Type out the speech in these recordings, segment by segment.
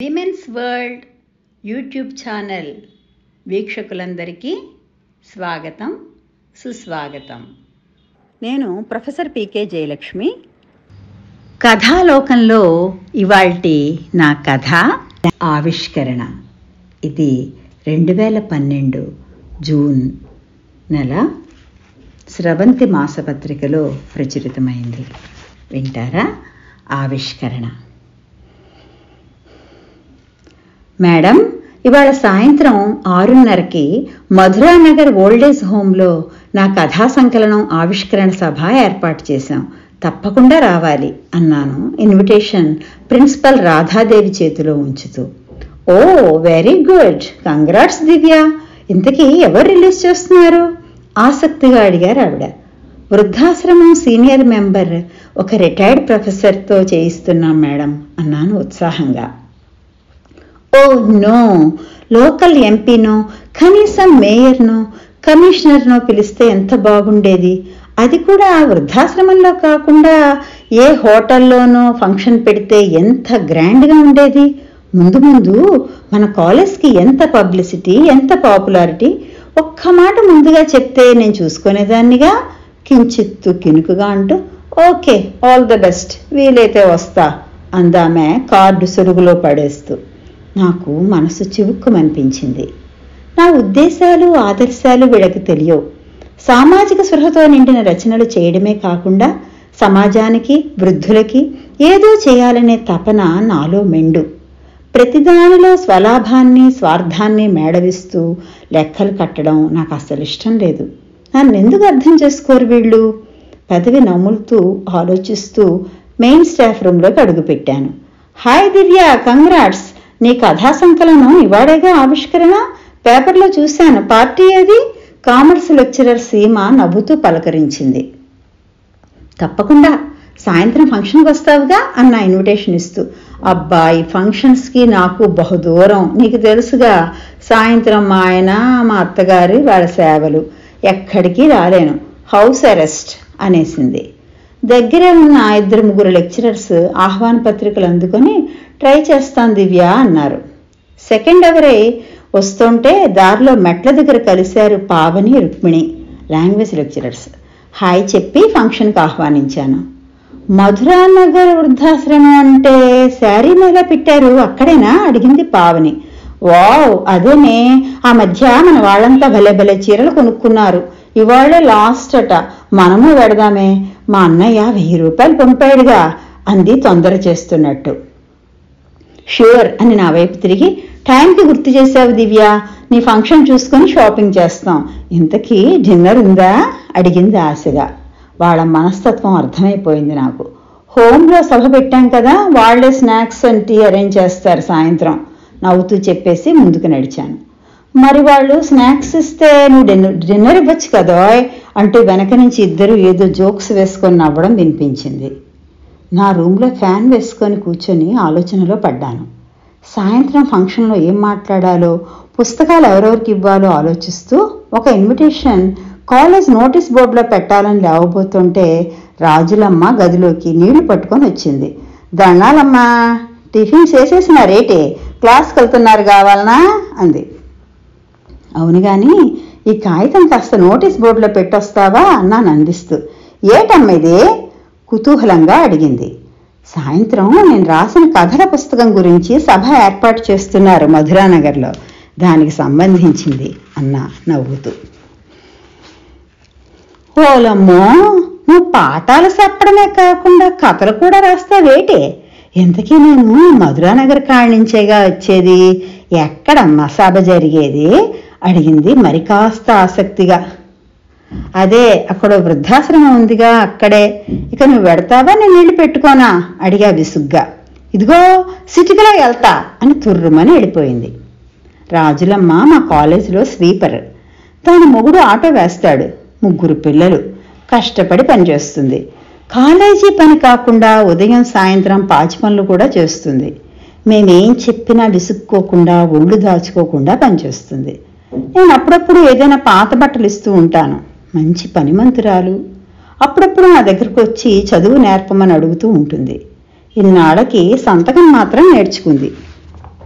women's world YouTube channel వీక్షకులందరికీ స్వాగతం సుస్వాగతం నేను ప్రొఫెసర్ పీకే జయలక్ష్మి కథాలోకంలో ఇవాల్టి నా కథ ఆవిష్కరణ ఇది రెండు వేల పన్నెండు జూన్ నెల స్రవంతి మాసపత్రికలో ప్రచురితమైంది వింటారా ఆవిష్కరణ మేడం ఇవాళ సాయంత్రం ఆరున్నరకి మధురానగర్ ఓల్డేజ్ హోంలో నా కథా సంకలనం ఆవిష్కరణ సభ ఏర్పాటు చేశాం తప్పకుండా రావాలి అన్నాను ఇన్విటేషన్ ప్రిన్సిపల్ రాధాదేవి చేతిలో ఉంచుతూ oh very good congrats Divya ఇంతకీ ఎవరు రిలీజ్ చేస్తున్నారు ఆసక్తిగా అడిగారు ఆవిడ వృద్ధాశ్రమం సీనియర్ మెంబర్ ఒక రిటైర్డ్ ప్రొఫెసర్తో చేయిస్తున్నాం మేడం అన్నాను ఉత్సాహంగా ఓ నో లోకల్ ఎంపీనో కనీసం మేయర్నో కమిషనర్నో పిలిస్తే ఎంత బాగుండేది అది కూడా వృద్ధాశ్రమంలో కాకుండా ఏ హోటల్లోనో ఫంక్షన్ పెడితే ఎంత గ్రాండ్గా ఉండేది ముందు ముందు మన కాలేజ్కి ఎంత పబ్లిసిటీ ఎంత పాపులారిటీ ఒక్క మాట ముందుగా చెప్తే నేను చూసుకునేదాన్నిగా కించిత్తు కినుకుగా అంటూ ఓకే ఆల్ ద బెస్ట్ వీలైతే వస్తా అందామె కార్డు సురుగులో పడేస్తూ నాకు మనసు చివుక్కుమనిపించింది నా ఉద్దేశాలు ఆదర్శాలు వీళ్ళకి తెలియవు సామాజిక స్పృహతో నిండిన రచనలు చేయడమే కాకుండా సమాజానికి వృద్ధులకి ఏదో చేయాలనే తపన నాలో మెండు ప్రతిదానిలో స్వలాభాన్ని స్వార్థాన్ని మేడవిస్తూ లెక్కలు కట్టడం నాకు అస్సలు ఇష్టం లేదు నన్ను ఎందుకు అర్థం చేసుకోరు వీళ్ళు పదవి నమ్ములుతూ ఆలోచిస్తూ మెయిన్ స్టాఫ్ రూమ్లోకి అడుగుపెట్టాను హాయ్ దివ్య కంగ్రాట్స్ నీ కథా సంకలనం ఇవాడేగా ఆవిష్కరణ పేపర్లో చూశాను పార్టీ ఏది కామర్స్ లెక్చరర్ సీమ నవ్వుతూ పలకరించింది తప్పకుండా సాయంత్రం ఫంక్షన్కి వస్తావుగా అన్న ఇన్విటేషన్ ఇస్తూ అబ్బా ఈ ఫంక్షన్స్కి నాకు బహుదూరం నీకు తెలుసుగా సాయంత్రం మా ఆయన మా అత్తగారి వాళ్ళ సేవలు ఎక్కడికి రాలేను హౌస్ అరెస్ట్ అనేసింది దగ్గరే ఉన్న ఇద్దరు ముగ్గురు లెక్చరర్స్ ఆహ్వాన పత్రికలు అందుకొని ట్రై చేస్తాను దివ్య అన్నారు సెకండ్ అవరే వస్తుంటే దారిలో మెట్ల దగ్గర కలిశారు Pavani Rukmini language lecturers hi చెప్పి ఫంక్షన్కి ఆహ్వానించాను మధురానగర్ వృద్ధాశ్రమం అంటే శారీ మీద పెట్టారు అక్కడేనా అడిగింది పావని వావ్ అదేనే ఆ మధ్య మన వాళ్ళంతా భలే భలే చీరలు కొనుక్కున్నారు ఇవాళే లాస్ట్ అట మనము పెడదామే మా అన్నయ్య వెయ్యి రూపాయలు పంపాడుగా అంది తొందర చేస్తున్నట్టు ష్యూర్ అని నా వైపు తిరిగి టైంకి గుర్తు చేశావు దివ్య నీ ఫంక్షన్ చూసుకొని షాపింగ్ చేస్తాం ఇంతకీ డిన్నర్ ఉందా అడిగింది ఆశగా వాళ్ళ మనస్తత్వం అర్థమైపోయింది నాకు హోంలో సభ పెట్టాం కదా వాళ్లే స్నాక్స్ అండ్ టీ అరేంజ్ చేస్తారు సాయంత్రం నవ్వుతూ చెప్పేసి ముందుకు నడిచాను మరి వాళ్ళు స్నాక్స్ ఇస్తే నువ్వు డిన్నర్ డిన్నర్ ఇవ్వచ్చు కదా అంటూ వెనక నుంచి ఇద్దరు ఏదో జోక్స్ వేసుకొని నవ్వడం వినిపించింది నా రూమ్లో ఫ్యాన్ వేసుకొని కూర్చొని ఆలోచనలో పడ్డాను సాయంత్రం ఫంక్షన్లో ఏం మాట్లాడాలో పుస్తకాలు ఎవరెవరికి ఇవ్వాలో ఆలోచిస్తూ ఒక ఇన్విటేషన్ కాలేజ్ నోటీస్ బోర్డులో పెట్టాలని లేవబోతుంటే రాజులమ్మ గదిలోకి నీళ్లు పట్టుకొని వచ్చింది దండాలమ్మా టిఫిన్ చేసేసిన రేటే క్లాస్కి వెళ్తున్నారు కావాలనా అంది అవును గాని ఈ కాగితం కాస్త నోటీస్ బోర్డులో పెట్టొస్తావా అన్నాను అందిస్తూ ఏటమ్మ ఇది కుతూహలంగా అడిగింది సాయంత్రం నేను రాసిన కథల పుస్తకం గురించి సభ ఏర్పాటు చేస్తున్నారు మధురానగర్లో దానికి సంబంధించింది అన్న నవ్వుతూ ఓలమ్మో నువ్వు పాఠాలు చెప్పడమే కాకుండా కథలు కూడా రాస్తావేటే ఇంతకీ నేను మధురానగర్ కాడి నుంచేగా వచ్చేది ఎక్కడమ్మా సభ జరిగేది అడిగింది మరి కాస్త ఆసక్తిగా అదే అక్కడ వృద్ధాశ్రమం ఉందిగా అక్కడే ఇక నువ్వు పెడతావా నేను నీళ్లు పెట్టుకోనా అడిగా విసుగ్గా ఇదిగో సిటికలో వెళ్తా అని తుర్రుమని వెళ్ళిపోయింది రాజులమ్మ మా కాలేజీలో స్వీపర్ దాని మొగుడు ఆటో వేస్తాడు ముగ్గురు పిల్లలు కష్టపడి పనిచేస్తుంది కాలేజీ పని కాకుండా ఉదయం సాయంత్రం పాచి పనులు కూడా చేస్తుంది మేమేం చెప్పినా విసుక్కోకుండా ఒళ్ళు దాచుకోకుండా పనిచేస్తుంది నేను అప్పుడప్పుడు ఏదైనా పాత బట్టలు ఇస్తూ ఉంటాను మంచి పనిమంతురాలు అప్పుడప్పుడు నా దగ్గరకు వచ్చి చదువు నేర్పమని అడుగుతూ ఉంటుంది ఇన్నాళ్ళకి సంతకం మాత్రం నేర్చుకుంది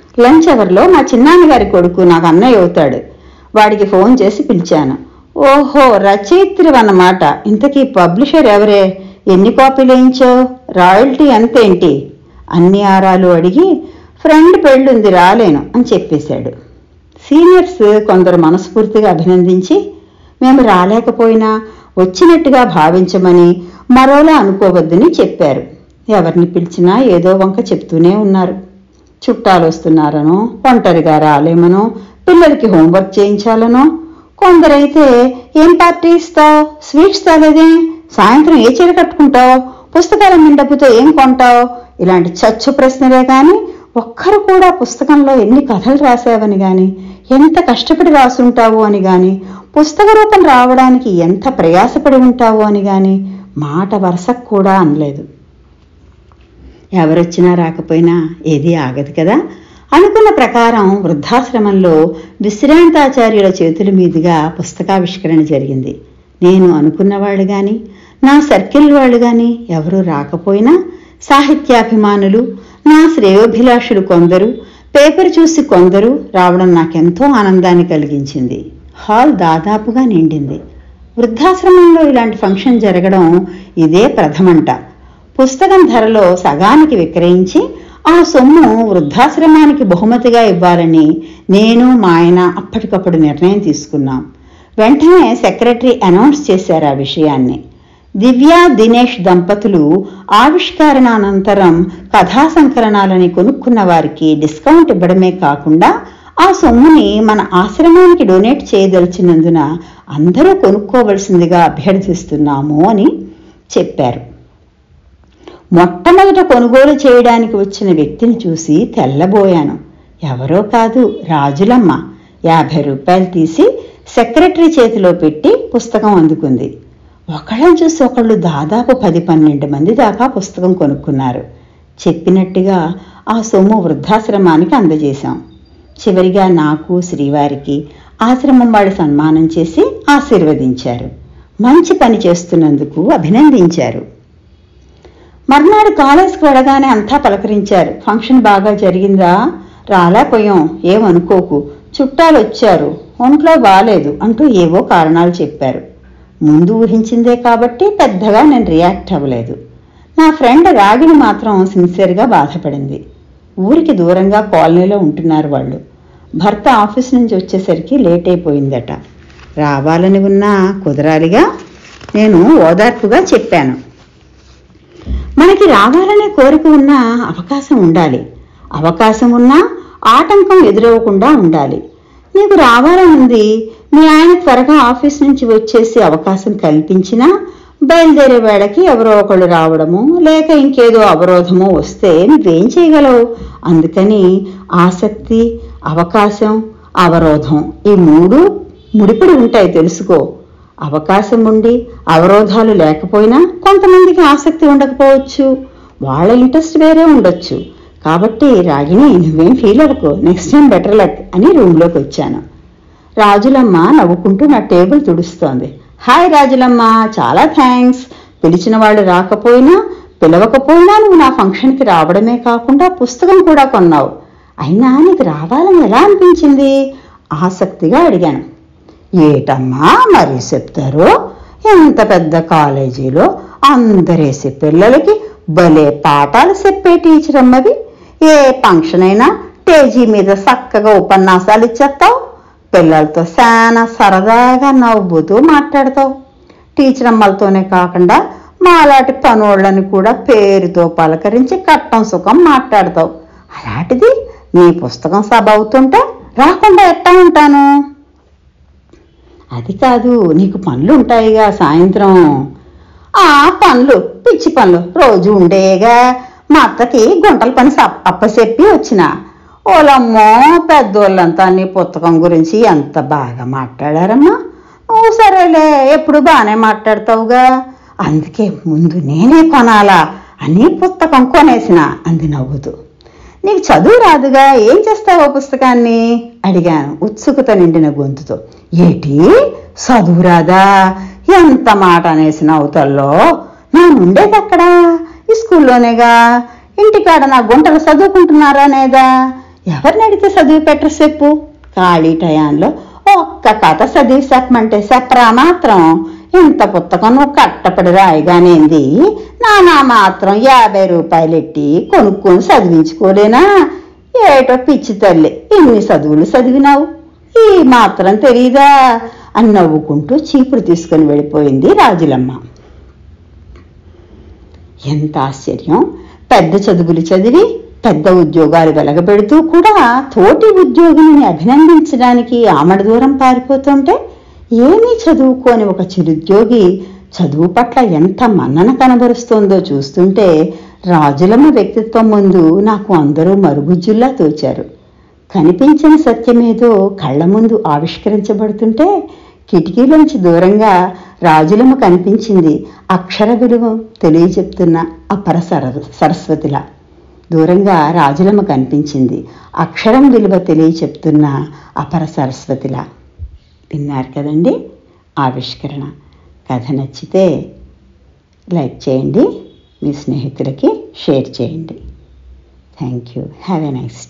లంచ్ అవర్లో మా చిన్నాన్నగారి కొడుకు నాకు అన్నయ్య అవుతాడు వాడికి ఫోన్ చేసి పిలిచాను ఓహో రచయిత్రి అన్నమాట ఇంతకీ పబ్లిషర్ ఎవరే ఎన్ని కాపీలు వేయించావు రాయల్టీ ఎంతేంటి అన్ని ఆరాలు అడిగి ఫ్రెండ్ పెళ్ళుంది రాలేను అని చెప్పేశాడు సీనియర్స్ కొందరు మనస్ఫూర్తిగా అభినందించి మేము రాలేకపోయినా వచ్చినట్టుగా భావించమని మరోలా అనుకోవద్దని చెప్పారు ఎవరిని పిలిచినా ఏదో వంక చెప్తూనే ఉన్నారు చుట్టాలు వస్తున్నారనో ఒంటరిగా రాలేమనో పిల్లలకి హోంవర్క్ చేయించాలనో కొందరైతే ఏం పార్టీ ఇస్తావు స్వీట్స్ తాగేదే సాయంత్రం ఏ చీర కట్టుకుంటావు పుస్తకాల డబ్బుతో ఏం కొంటావు ఇలాంటి చచ్చు ప్రశ్నలే కానీ ఒక్కరు కూడా పుస్తకంలో ఎన్ని కథలు రాసావని గాని ఎంత కష్టపడి రాసుంటావు అని గాని పుస్తక రూపం రావడానికి ఎంత ప్రయాసపడి ఉంటావు అని గాని మాట వరుసకు కూడా అనలేదు ఎవరొచ్చినా రాకపోయినా ఏదీ ఆగదు కదా అనుకున్న ప్రకారం వృద్ధాశ్రమంలో విశ్రాంతాచార్యుల చేతుల మీదుగా పుస్తకావిష్కరణ జరిగింది నేను అనుకున్న వాళ్ళు గాని నా సర్కిల్ వాళ్ళు గాని ఎవరూ రాకపోయినా సాహిత్యాభిమానులు నా శ్రేయోభిలాషులు కొందరు పేపర్ చూసి కొందరు రావడం నాకెంతో ఆనందాన్ని కలిగించింది హాల్ దాదాపుగా నిండింది వృద్ధాశ్రమంలో ఇలాంటి ఫంక్షన్ జరగడం ఇదే ప్రథమంట పుస్తకం ధరలో సగానికి విక్రయించి ఆ సొమ్ము వృద్ధాశ్రమానికి బహుమతిగా ఇవ్వాలని నేను మా ఆయన అప్పటికప్పుడు నిర్ణయం తీసుకున్నాం వెంటనే సెక్రటరీ అనౌన్స్ చేశారు ఆ విషయాన్ని దివ్య దినేష్ దంపతులు ఆవిష్కరణ అనంతరం కథా సంకలనాలని కొనుక్కున్న వారికి డిస్కౌంట్ ఇవ్వడమే కాకుండా ఆ సొమ్ముని మన ఆశ్రమానికి డొనేట్ చేయదలిచినందున అందరూ కొనుక్కోవలసిందిగా అభ్యర్థిస్తున్నాము అని చెప్పారు మొట్టమొదట కొనుగోలు చేయడానికి వచ్చిన వ్యక్తిని చూసి తెల్లబోయాను ఎవరో కాదు రాజులమ్మ యాభై రూపాయలు తీసి సెక్రటరీ చేతిలో పెట్టి పుస్తకం అందుకుంది ఒకళ్ళని చూసి ఒకళ్ళు దాదాపు పది పన్నెండు మంది దాకా పుస్తకం కొనుక్కున్నారు చెప్పినట్టుగా ఆ సొమ్ము వృద్ధాశ్రమానికి అందజేశాం చివరిగా నాకు శ్రీవారికి ఆశ్రమం వాళ్ళు సన్మానం చేసి ఆశీర్వదించారు మంచి పని చేస్తున్నందుకు అభినందించారు మర్నాడు కాలేజ్కి వెళ్ళగానే అంతా పలకరించారు ఫంక్షన్ బాగా జరిగిందా రాలేపోయాం ఏమనుకోకు చుట్టాలు వచ్చారు ఒంట్లో బాలేదు అంటూ ఏవో కారణాలు చెప్పారు ముందు ఊహించిందే కాబట్టి పెద్దగా నేను రియాక్ట్ అవ్వలేదు నా ఫ్రెండ్ రాగిని మాత్రం సిన్సియర్గా బాధపడింది ఊరికి దూరంగా కాలనీలో ఉంటున్నారు వాళ్ళు భర్త ఆఫీస్ నుంచి వచ్చేసరికి లేట్ అయిపోయిందట రావాలని ఉన్నా కుదరాలిగా నేను ఓదార్పుగా చెప్పాను మనకి రావాలనే కోరిక ఉన్నా అవకాశం ఉండాలి అవకాశం ఉన్నా ఆటంకం ఎదురవ్వకుండా ఉండాలి నీకు రావాలని ఉంది మీ ఆయన త్వరగా ఆఫీస్ నుంచి వచ్చేసి అవకాశం కల్పించినా బయలుదేరే వేళకి ఎవరో ఒకళ్ళు రావడము లేక ఇంకేదో అవరోధమో వస్తే నువ్వేం చేయగలవు అందుకని ఆసక్తి అవకాశం అవరోధం ఈ మూడు ముడిపడి ఉంటాయి తెలుసుకో అవకాశం ఉండి అవరోధాలు లేకపోయినా కొంతమందికి ఆసక్తి ఉండకపోవచ్చు వాళ్ళ ఇంట్రెస్ట్ వేరే ఉండొచ్చు కాబట్టి రాగిని నువ్వేం ఫీల్ అవ్వకు నెక్స్ట్ టైం బెటర్ లక్ అని రూమ్లోకి వచ్చాను రాజులమ్మ నవ్వుకుంటూ నా టేబుల్ తుడుస్తోంది హాయ్ రాజులమ్మ చాలా థ్యాంక్స్ పిలిచిన వాళ్ళు రాకపోయినా పిలవకపోయినా నువ్వు నా ఫంక్షన్కి రావడమే కాకుండా పుస్తకం కూడా కొన్నావు అయినా నీకు రావాలని ఎలా అనిపించింది ఆసక్తిగా అడిగాను ఏటమ్మా మరి చెప్తారు ఎంత పెద్ద కాలేజీలో అందరేసి పిల్లలకి భలే పాఠాలు చెప్పే టీచర్ అమ్మవి ఏ ఫంక్షన్ అయినా స్టేజీ మీద చక్కగా ఉపన్యాసాలు ఇచ్చేస్తావు పిల్లలతో చాలా సరదాగా నవ్వుతూ మాట్లాడతావు టీచర్ అమ్మలతోనే కాకుండా మాలాంటి పనోళ్ళని కూడా పేరుతో పలకరించి కట్టం సుఖం మాట్లాడతావు అలాంటిది నీ పుస్తకం సభ అవుతుంటే రాకుండా ఎట్టా ఉంటాను అది కాదు నీకు పనులు ఉంటాయిగా సాయంత్రం ఆ పనులు పిచ్చి పనులు రోజు ఉండేగా మా అత్తకి గుంటల పని సప్- అప్పచెప్పి వచ్చిన ఓలమ్మో పెద్దోళ్ళంతా నీ పుస్తకం గురించి ఎంత బాగా మాట్లాడారమ్మా నువ్వు సరేలే ఎప్పుడు బాగానే మాట్లాడతావుగా అందుకే ముందు నేనే కొనాలా అని పుస్తకం కొనేసిన అంది నవ్వుతూ నీకు చదువు రాదుగా ఏం చేస్తావో పుస్తకాన్ని అడిగాను ఉత్సుకత నిండిన గొంతుతో ఏటి చదువు రాదా ఎంత మాట అనేసిన అవతల్లో నా నుండేదక్కడా ఈ స్కూల్లోనేగా ఇంటికాడ నా గుంటలు చదువుకుంటున్నారా నేదా ఎవరిని అడిగితే చదివి పెట్టరు చెప్పు ఖాళీ టయాల్లో ఒక్క కథ చదివి చెప్పమంటే చెప్పరా మాత్రం ఇంత పుస్తకం నువ్వు కట్టపడి రాయగానేంది నానా మాత్రం యాభై రూపాయలు ఎట్టి కొనుక్కొని చదివించుకోలేనా ఏటో పిచ్చి తల్లి ఇన్ని చదువులు చదివినావు ఈ మాత్రం తెలీదా అని నవ్వుకుంటూ చీపురు తీసుకుని వెళ్ళిపోయింది రాజులమ్మ ఎంత ఆశ్చర్యం పెద్ద చదువులు చదివి పెద్ద ఉద్యోగాలు వెలగబెడుతూ కూడా తోటి ఉద్యోగిని అభినందించడానికి ఆమడ దూరం పారిపోతుంటే ఏమీ చదువుకోని ఒక చిరుద్యోగి చదువు పట్ల ఎంత మన్నన కనబరుస్తోందో చూస్తుంటే రాజులమ్మ వ్యక్తిత్వం ముందు నాకు అందరూ మరుగుజ్జుల్లా తోచారు కనిపించిన సత్యమేదో కళ్ళ ముందు ఆవిష్కరించబడుతుంటే కిటికీలోంచి దూరంగా రాజులమ్మ కనిపించింది అక్షర విలువ తెలియచెప్తున్న అపర సర సరస్వతిలా దూరంగా రాజులమ్మ కనిపించింది అక్షరం విలువ తెలియచెప్తున్న అపర సరస్వతిలా విన్నారు కదండి ఆవిష్కరణ కథ నచ్చితే లైక్ చేయండి మీ స్నేహితులకి షేర్ చేయండి thank you have a nice